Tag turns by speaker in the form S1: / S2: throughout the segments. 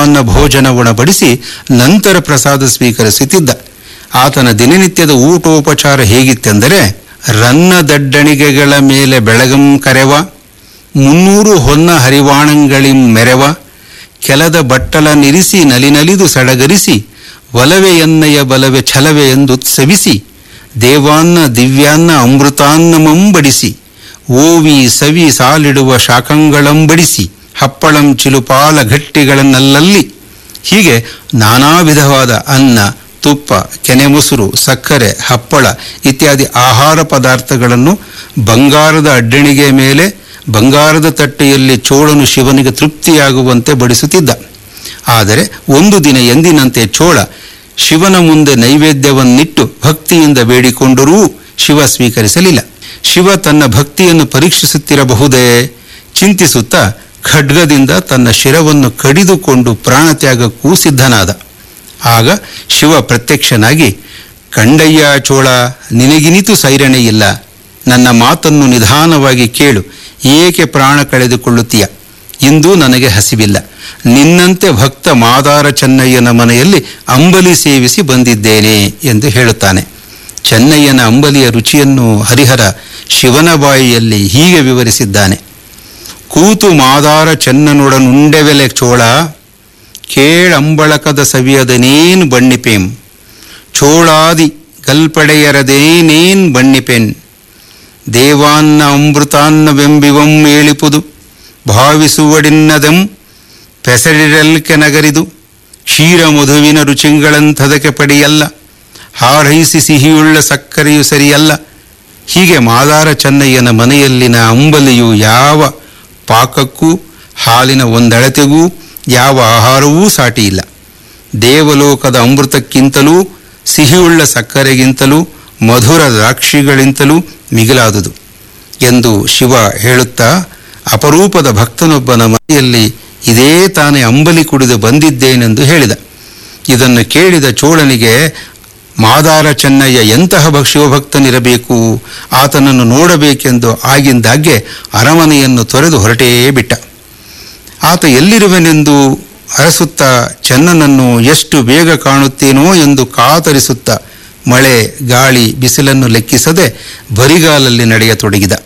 S1: ಮೃಷ್ಟಾನ್ನ ಭೋಜನ ಉಣಬಡಿಸಿ ನಂತರ ಪ್ರಸಾದ ಸ್ವೀಕರಿಸುತ್ತಿದ್ದ ಆತನ ದಿನನಿತ್ಯದ ಊಟೋಪಚಾರ ಹೇಗಿತ್ತೆಂದರೆ ರನ್ನ ದಡ್ಡಣಿಗೆಗಳ ಮೇಲೆ ಬೆಳಗಂ ಕರೆವ ಮುನ್ನೂರು ಹೊನ್ನ ಹರಿವಾಣಂಗಳಿಂ ಮೆರೆವ ಕೆಲದ ಬಟ್ಟಲ ನಿರಿಸಿ ನಲಿನಲಿದು ಸಡಗರಿಸಿ ಒಲವೆ ಎನ್ನಯ ಬಲವೆ ಛಲವೆ ಎಂದುತ್ಸವಿಸಿ ದೇವಾನ್ನ ದಿವ್ಯಾನ್ನ ಅಮೃತಾನ್ನಮಂಬಡಿಸಿ ಓವಿ ಸವಿ ಸಾಲಿಡುವ ಶಾಖಂಗಳಂಬಡಿಸಿ ಹಪ್ಪಳಂ ಚಿಲುಪಾಲ ಗಟ್ಟಿಗಳನ್ನಲ್ಲಲ್ಲಿ ಹೀಗೆ ನಾನಾ ವಿಧವಾದ ಅನ್ನ ತುಪ್ಪ ಕೆನೆ ಮೊಸರು ಸಕ್ಕರೆ ಹಪ್ಪಳ ಇತ್ಯಾದಿ ಆಹಾರ ಪದಾರ್ಥಗಳನ್ನು ಬಂಗಾರದ ಅಡ್ಡಣಿಗೆ ಮೇಲೆ ಬಂಗಾರದ ತಟ್ಟೆಯಲ್ಲಿ ಚೋಳನು ಶಿವನಿಗೆ ತೃಪ್ತಿಯಾಗುವಂತೆ ಬಡಿಸುತ್ತಿದ್ದ ಆದರೆ ಒಂದು ದಿನ ಎಂದಿನಂತೆ ಚೋಳ ಶಿವನ ಮುಂದೆ ನೈವೇದ್ಯವನ್ನಿಟ್ಟು ಭಕ್ತಿಯಿಂದ ಬೇಡಿಕೊಂಡರೂ ಶಿವ ಸ್ವೀಕರಿಸಲಿಲ್ಲ ಶಿವ ತನ್ನ ಭಕ್ತಿಯನ್ನು ಪರೀಕ್ಷಿಸುತ್ತಿರಬಹುದೇ ಚಿಂತಿಸುತ್ತಾ ಖಡ್ಗದಿಂದ ತನ್ನ ಶಿರವನ್ನು ಕಡಿದುಕೊಂಡು ಪ್ರಾಣತ್ಯಾಗಕ್ಕೂ ಸಿದ್ಧನಾದ ಆಗ ಶಿವ ಪ್ರತ್ಯಕ್ಷನಾಗಿ ಕಂಡಯ್ಯ ಚೋಳ ನಿನಗಿನಿತು ಸೈರಣೆ ಇಲ್ಲ ನನ್ನ ಮಾತನ್ನು ನಿಧಾನವಾಗಿ ಕೇಳು ಏಕೆ ಪ್ರಾಣ ಕಳೆದುಕೊಳ್ಳುತ್ತೀಯ ಇಂದು ನನಗೆ ಹಸಿವಿಲ್ಲ ನಿನ್ನಂತೆ ಭಕ್ತ ಮಾದಾರ ಚೆನ್ನಯ್ಯನ ಮನೆಯಲ್ಲಿ ಅಂಬಲಿ ಸೇವಿಸಿ ಬಂದಿದ್ದೇನೆ ಎಂದು ಹೇಳುತ್ತಾನೆ ಚೆನ್ನಯ್ಯನ ಅಂಬಲಿಯ ರುಚಿಯನ್ನು ಹರಿಹರ ಶಿವನ ಬಾಯಿಯಲ್ಲಿ ಹೀಗೆ ವಿವರಿಸಿದ್ದಾನೆ ಕೂತು ಮಾದಾರ ಚೆನ್ನನೊಡನುಂಡೆವೆಲೆ ಚೋಳ ಕೇಳಂಬಳಕದ ಸವಿಯದನೇನು ಬಣ್ಣಿಪೇಂ ಚೋಳಾದಿ ಗಲ್ಪಡೆಯರದೇನೇನ್ ಬಣ್ಣಿಪೆನ್ ದೇವಾನ್ನ ಅಮೃತಾನ್ನವೆಂಬಿವಂ ಏಳಿಪುದು ಭಾವಿಸುವಡಿನ್ನದಂ ಪೆಸರಿರಲ್ಕೆ ನಗರಿದು ಕ್ಷೀರ ಮಧುವಿನ ರುಚಿಗಳಂಥದಕ್ಕೆ ಪಡಿಯಲ್ಲ ಹಾರೈಸಿ ಸಿಹಿಯುಳ್ಳ ಸಕ್ಕರೆಯು ಸರಿಯಲ್ಲ ಹೀಗೆ ಮಾದಾರ ಚೆನ್ನಯ್ಯನ ಮನೆಯಲ್ಲಿನ ಅಂಬಲಿಯು ಯಾವ ಪಾಕಕ್ಕೂ ಹಾಲಿನ ಒಂದಳತೆಗೂ ಯಾವ ಆಹಾರವೂ ಸಾಟಿಯಿಲ್ಲ ದೇವಲೋಕದ ಅಮೃತಕ್ಕಿಂತಲೂ ಸಿಹಿಯುಳ್ಳ ಸಕ್ಕರೆಗಿಂತಲೂ ಮಧುರ ದ್ರಾಕ್ಷಿಗಳಿಂತಲೂ ಮಿಗಿಲಾದುದು ಎಂದು ಶಿವ ಹೇಳುತ್ತಾ ಅಪರೂಪದ ಭಕ್ತನೊಬ್ಬನ ಮನೆಯಲ್ಲಿ ಇದೇ ತಾನೇ ಅಂಬಲಿ ಕುಡಿದು ಬಂದಿದ್ದೇನೆಂದು ಹೇಳಿದ ಇದನ್ನು ಕೇಳಿದ ಚೋಳನಿಗೆ ಮಾದಾರ ಚೆನ್ನಯ್ಯ ಎಂತಹ ಭಕ್- ಶಿವಭಕ್ತನಿರಬೇಕು ಆತನನ್ನು ನೋಡಬೇಕೆಂದು ಆಗಿಂದಾಗ್ಗೆ ಅರಮನೆಯನ್ನು ತೊರೆದು ಹೊರಟೇ ಬಿಟ್ಟ ಆತ ಎಲ್ಲಿರುವೆನೆಂದು ಅರಸುತ್ತಾ ಚೆನ್ನನನ್ನು ಎಷ್ಟು ಬೇಗ ಕಾಣುತ್ತೇನೋ ಎಂದು ಕಾತರಿಸುತ್ತಾ ಮಳೆ ಗಾಳಿ ಬಿಸಿಲನ್ನು ಲೆಕ್ಕಿಸದೆ ಬರಿಗಾಲಲ್ಲಿ ನಡೆಯತೊಡಗಿದ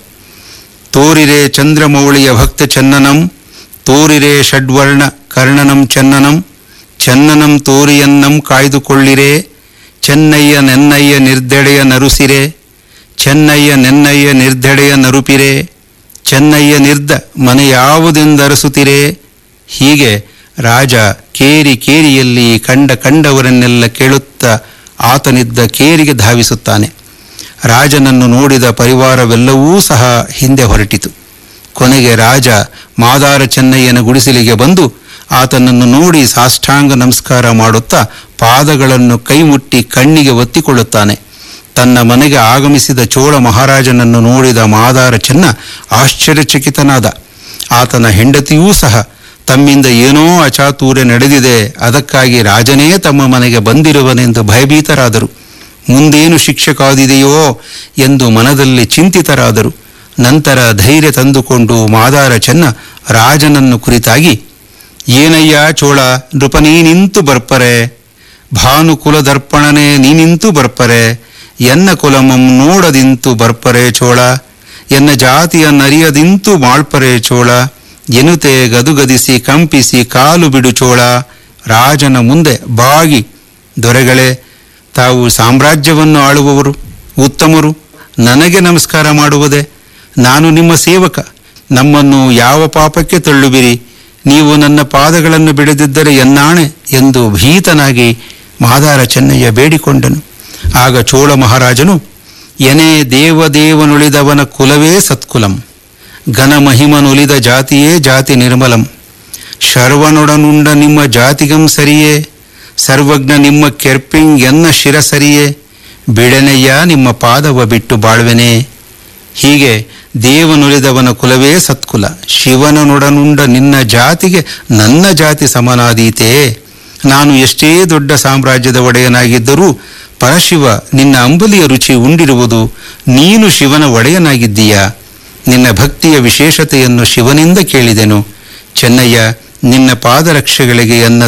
S1: ತೋರಿರೆ ಚಂದ್ರಮೌಳಿಯ ಭಕ್ತ ಚೆನ್ನನಂ ತೋರಿರೆ ಷಡ್ವರ್ಣ ಕರ್ಣನಂ ಚೆನ್ನನಂ ಚೆನ್ನನಂ ತೋರಿಯನ್ನಂ ಕಾಯ್ದುಕೊಳ್ಳಿರೆ ಚೆನ್ನಯ್ಯ ನೆನ್ನಯ್ಯ ನಿರ್ದೆಡೆಯ ನರುಸಿರೆ ಚೆನ್ನಯ್ಯ ನೆನ್ನಯ್ಯ ನಿರ್ದೆಡೆಯ ನರುಪಿರೆ ಚೆನ್ನಯ್ಯ ನಿರ್ದ ಮನೆ ಯಾವುದೆಂದರಸುತ್ತಿರೆ ಹೀಗೆ ರಾಜ ಕೇರಿ ಕೇರಿಯಲ್ಲಿ ಕಂಡ ಕಂಡವರನ್ನೆಲ್ಲ ಕೇಳುತ್ತಾ ಆತನಿದ್ದ ಕೇರಿಗೆ ಧಾವಿಸುತ್ತಾನೆ ರಾಜನನ್ನು ನೋಡಿದ ಪರಿವಾರವೆಲ್ಲವೂ ಸಹ ಹಿಂದೆ ಹೊರಟಿತು ಕೊನೆಗೆ ರಾಜ ಮಾದಾರ ಚೆನ್ನಯ್ಯನ ಗುಡಿಸಲಿಗೆ ಬಂದು ಆತನನ್ನು ನೋಡಿ ಸಾಷ್ಟಾಂಗ ನಮಸ್ಕಾರ ಮಾಡುತ್ತಾ ಪಾದಗಳನ್ನು ಕೈಮುಟ್ಟಿ ಕಣ್ಣಿಗೆ ಒತ್ತಿಕೊಳ್ಳುತ್ತಾನೆ ತನ್ನ ಮನೆಗೆ ಆಗಮಿಸಿದ ಚೋಳ ಮಹಾರಾಜನನ್ನು ನೋಡಿದ ಮಾದಾರ ಚೆನ್ನ ಆಶ್ಚರ್ಯಚಕಿತನಾದ ಆತನ ಹೆಂಡತಿಯೂ ಸಹ ತಮ್ಮಿಂದ ಏನೋ ಅಚಾತುರ್ಯ ನಡೆದಿದೆ ಅದಕ್ಕಾಗಿ ರಾಜನೇ ತಮ್ಮ ಮನೆಗೆ ಬಂದಿರುವನೆಂದು ಭಯಭೀತರಾದರು ಮುಂದೇನು ಶಿಕ್ಷೆ ಕಾದಿದೆಯೋ ಎಂದು ಮನದಲ್ಲಿ ಚಿಂತಿತರಾದರು ನಂತರ ಧೈರ್ಯ ತಂದುಕೊಂಡು ಮಾದಾರ ಚೆನ್ನ ರಾಜನನ್ನು ಕುರಿತಾಗಿ ಏನಯ್ಯ ಚೋಳ ನೃಪ ನೀನಿಂತು ಬರ್ಪರೆ ಭಾನುಕುಲದರ್ಪಣನೆ ನೀನಿಂತು ಬರ್ಪರೆ ಎನ್ನ ಕುಲಮಂ ನೋಡದಿಂತು ಬರ್ಪರೆ ಚೋಳ ಎನ್ನ ಜಾತಿಯನ್ನರಿಯದಿಂತು ಮಾಳ್ಪರೆ ಚೋಳ ಎನುತೆ ಗದುಗದಿಸಿ ಕಂಪಿಸಿ ಕಾಲು ಬಿಡು ಚೋಳ ರಾಜನ ಮುಂದೆ ಬಾಗಿ ದೊರೆಗಳೇ ತಾವು ಸಾಮ್ರಾಜ್ಯವನ್ನು ಆಳುವವರು ಉತ್ತಮರು ನನಗೆ ನಮಸ್ಕಾರ ಮಾಡುವುದೇ ನಾನು ನಿಮ್ಮ ಸೇವಕ ನಮ್ಮನ್ನು ಯಾವ ಪಾಪಕ್ಕೆ ತಳ್ಳುವಿರಿ ನೀವು ನನ್ನ ಪಾದಗಳನ್ನು ಬಿಡದಿದ್ದರೆ ಎನ್ನಾಣೆ ಎಂದು ಭೀತನಾಗಿ ಮಾದಾರ ಚೆನ್ನಯ್ಯ ಬೇಡಿಕೊಂಡನು ಆಗ ಚೋಳ ಮಹಾರಾಜನು ಎನೇ ದೇವದೇವನುಳಿದವನ ಕುಲವೇ ಸತ್ಕುಲಂ ಘನ ಮಹಿಮನುಲಿದ ಜಾತಿಯೇ ಜಾತಿ ನಿರ್ಮಲಂ ಶರ್ವನೊಡನುಂಡ ನಿಮ್ಮ ಜಾತಿಗಂ ಸರಿಯೇ ಸರ್ವಜ್ಞ ನಿಮ್ಮ ಕೆರ್ಪಿಂಗ್ ಎನ್ನ ಶಿರ ಸರಿಯೇ ಬಿಡನೆಯ್ಯ ನಿಮ್ಮ ಪಾದವ ಬಿಟ್ಟು ಬಾಳ್ವೆನೆ ಹೀಗೆ ದೇವನುಳಿದವನ ಕುಲವೇ ಸತ್ಕುಲ ಶಿವನನೊಡನುಂಡ ನಿನ್ನ ಜಾತಿಗೆ ನನ್ನ ಜಾತಿ ಸಮನಾದೀತೆ ನಾನು ಎಷ್ಟೇ ದೊಡ್ಡ ಸಾಮ್ರಾಜ್ಯದ ಒಡೆಯನಾಗಿದ್ದರೂ ಪರಶಿವ ನಿನ್ನ ಅಂಬಲಿಯ ರುಚಿ ಉಂಡಿರುವುದು ನೀನು ಶಿವನ ಒಡೆಯನಾಗಿದ್ದೀಯಾ ನಿನ್ನ ಭಕ್ತಿಯ ವಿಶೇಷತೆಯನ್ನು ಶಿವನಿಂದ ಕೇಳಿದೆನು ಚೆನ್ನಯ್ಯ ನಿನ್ನ ಪಾದರಕ್ಷೆಗಳಿಗೆ ಎನ್ನ